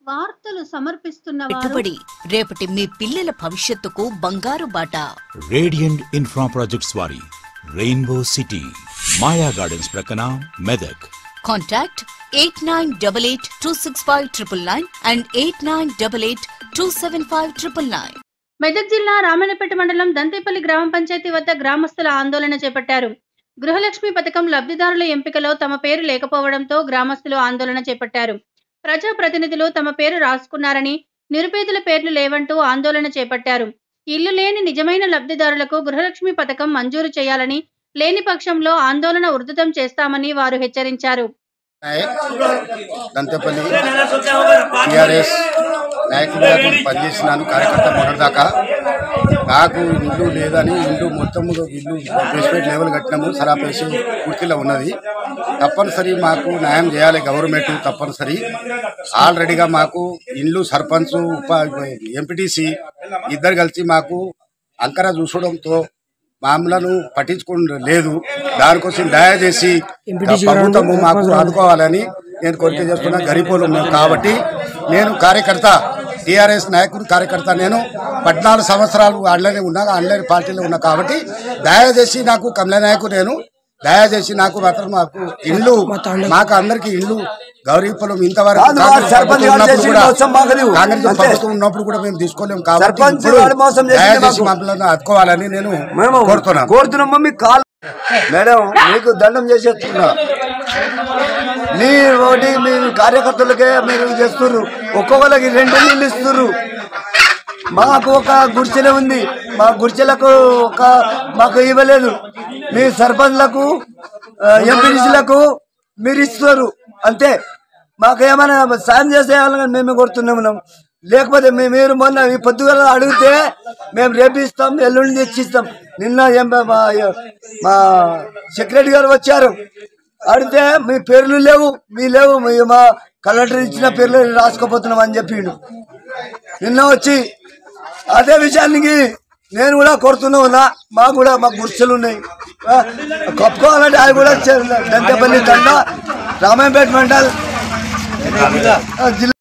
వార్తలు సమర్పిస్తున్న వారు పెట్టుబడి రేపటి మీ పిల్లల భవిష్యత్తుకు బంగారు బాట రేడియంట్ ఇన్ఫ్రా ప్రాజెక్ట్స్ వారి రెయిన్బో సిటీ మాయా గార్డెన్స్ ప్రక్కన Medak contact eight nine double eight two six five triple nine and eight nine double eight two seven five triple nine Medak జిల్లా రామన్నపేట మండలం దంతేపల్లి గ్రామ పంచాయతీ వద్ద గ్రామస్తుల ఆందోళన చేపట్టారు గృహలక్ష్మి పథకం లబ్ధిదారుల ఎంపికలో తమ పేరు లేకపోవడంతో గ్రామస్తులు ఆందోళన చేపట్టారు ప్రజా ప్రతినిధులు తమ పేరు రాసుకున్నారని నిరుపేదల పేర్లు లేవంటూ ఆందోళన చేపట్టారు ఇల్లు లేని నిజమైన లబ్ధిదారులకు గృహలక్ష్మి పథకం మంజూరు చేయాలని లేని పక్షంలో ఆందోళన ఉధృతం చేస్తామని వారు హెచ్చరించారు దంతపల్లి టిఆర్ఎస్ నాయకుడిగా నేను పనిచేసినాను కార్యకర్త మొదటిదాకా నాకు ఇల్లు లేదని ఇల్లు మొత్తం ఇల్లు బేస్మెంట్ లెవెల్ కట్టినాము సరాపేసి పూర్తిలో ఉన్నది తప్పనిసరి మాకు న్యాయం చేయాలి గవర్నమెంట్ తప్పనిసరి ఆల్రెడీగా మాకు ఇల్లు సర్పంచ్ ఉప ఎంపీటీసీ ఇద్దరు కలిసి మాకు అంకర చూసడంతో మామూలను పట్టించుకుని లేదు దానికోసం దయచేసి ప్రభుత్వము మాకు ఆదుకోవాలని నేను కోరిక చేస్తున్నా గరీబులు మేము కాబట్టి నేను కార్యకర్త టీఆర్ఎస్ నాయకుడు కార్యకర్త నేను పద్నాలుగు సంవత్సరాలు అల్లనే ఉన్నా అల్లరి పార్టీలో ఉన్నా కాబట్టి దయచేసి నాకు కమల నాయకు నేను దయచేసి నాకు మాత్రం మాకు ఇల్లు మాకు అందరికి ఇల్లు గౌరీపురం ఇంతవరకు కాదు, వాడు కాంగ్రెస్ సర్పంచ్ ప్రభుత్వం వాడు ఉన్నప్పుడు చేసింది కూడా మోసం మాకు లేవు. కాంగ్రెస్ అంతే. ప్రభుత్వం ఉన్నప్పుడు కూడా మేము తీసుకోలేము కాబట్టి సర్పంచ్ ఇప్పుడు వాడు మోసం చేసింది దయచేసి మాకు. మమ్మల్ని ఆదుకోవాలని నేను మేము కోరుతున్నాను కోరుతున్నాం మీ కాల్ మేడం మీకు దండం చేసేస్తున్నా మీ ఒకటి మీ కార్యకర్తలకే మీరు చేస్తున్నారు ఒక్కొక్కరికి రెండు నీళ్ళు ఇస్తున్నారు మాకు ఒక గుడిసెలే ఉంది మా గుడిసెలకు ఒక మాకు ఇవ్వలేదు మీ సర్పంచ్లకు ఎంపీడీసీలకు మీరు ఇస్తారు అంతే మాకు ఏమైనా సాయం చేసేయాలని మేమే కొడుతున్నాము లేకపోతే మేము మీరు మొన్న ఈ పొద్దుగల అడిగితే మేము రేపు ఇస్తాం ఎల్లుండి తెచ్చిస్తాం నిన్న ఏం మా మా సెక్రటరీ గారు వచ్చారు అడిగితే మీ పేర్లు లేవు మీ లేవు మీ మా కలెక్టర్ ఇచ్చిన పేర్లు రాసుకోపోతున్నాం అని చెప్పిండు నిన్న వచ్చి అదే విషయానికి నేను కూడా కొడుతూనే ఉన్నా మాకు కూడా మాకు గుర్తులు ఉన్నాయి ఆ, కప్పుకోవాలంటే అవి కూడా దంతపల్లి దండ రామాయపేట మండల్ ఆ, జిల్లా